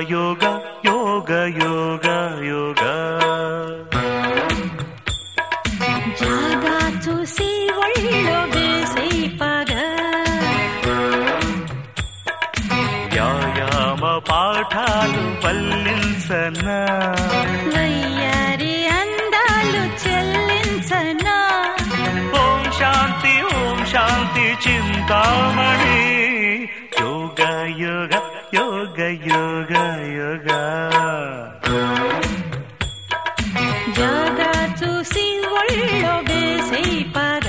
యోగ యోగ యోగ యోగ జాగా చూసి ఒళ్ళో వేసే పగ వ్యాయామ పాఠాలు పల్లించనా వయ్యారి అందాలు చెల్లించనా ఓం శాంతి ఓం శాంతి చింతామణి యోగ యోగ యోగ యోగ యోగ జాగా చూసి ఒళ్ళో వేసే పగ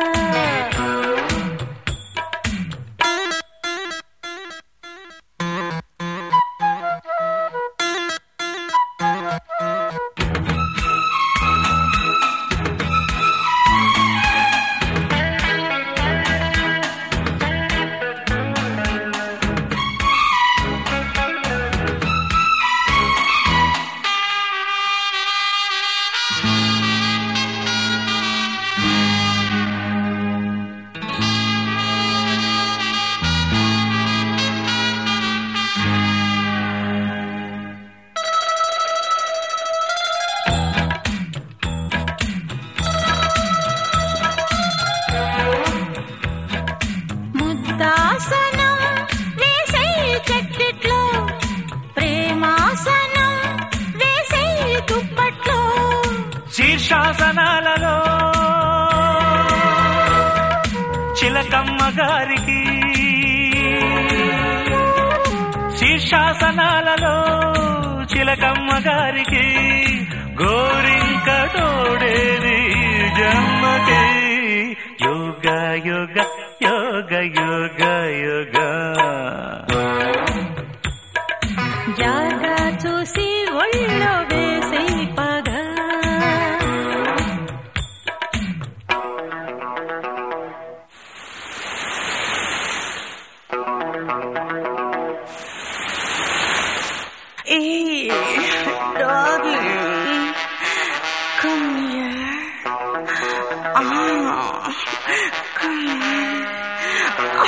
ముద్దాసనం వేసే చెట్టిట్లో ప్రేమాసనం వేసే దుప్పట్లో శీర్షాసనాలలో చిలకమ్మ గారికి శీర్షాసనాలలో చిలకమ్మ గారికి గోరింక తోడేది జన్మకి యోగ యోగ యోగ యోగ యోగ జాగా చూసి ఒళ్ళో వేసే పగ Hey, darling, come here. Ah, come here.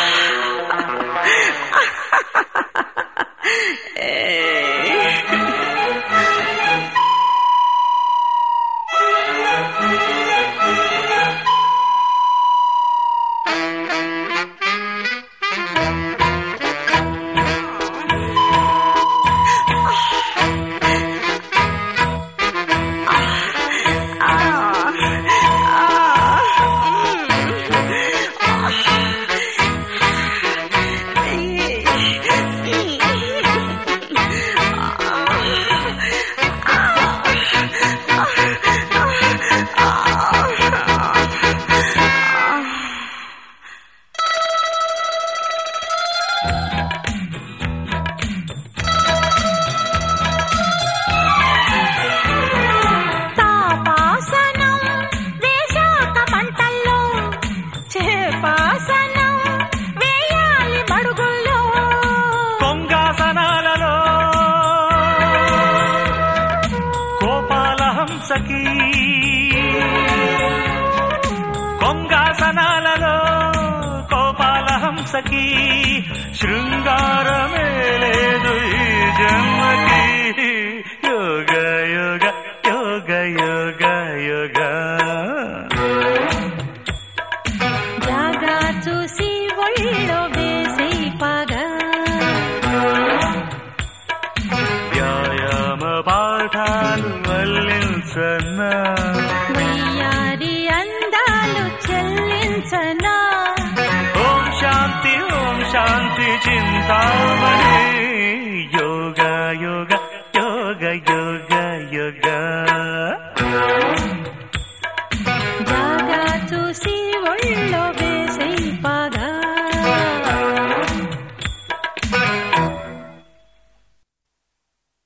తాపాసనం వేశాక పంటల్లో చేపాసనం వేయాలి మడుగుల్లో కొంగాసనాలలో కోపాలహంసకి కొంగాసనాలలో కోపాలహంసకి శృంగారమే లేదు ఈ జన్మకి యోగ యోగ యోగ యోగ యోగ జాగా చూసి ఒళ్ళో వేసే పగ వ్యాయామ పాఠాలు వల్లించన్నా వయ్యారి అందాలు చెల్లించనా ఓం శాంతి ఓం శాంతి చింతామణి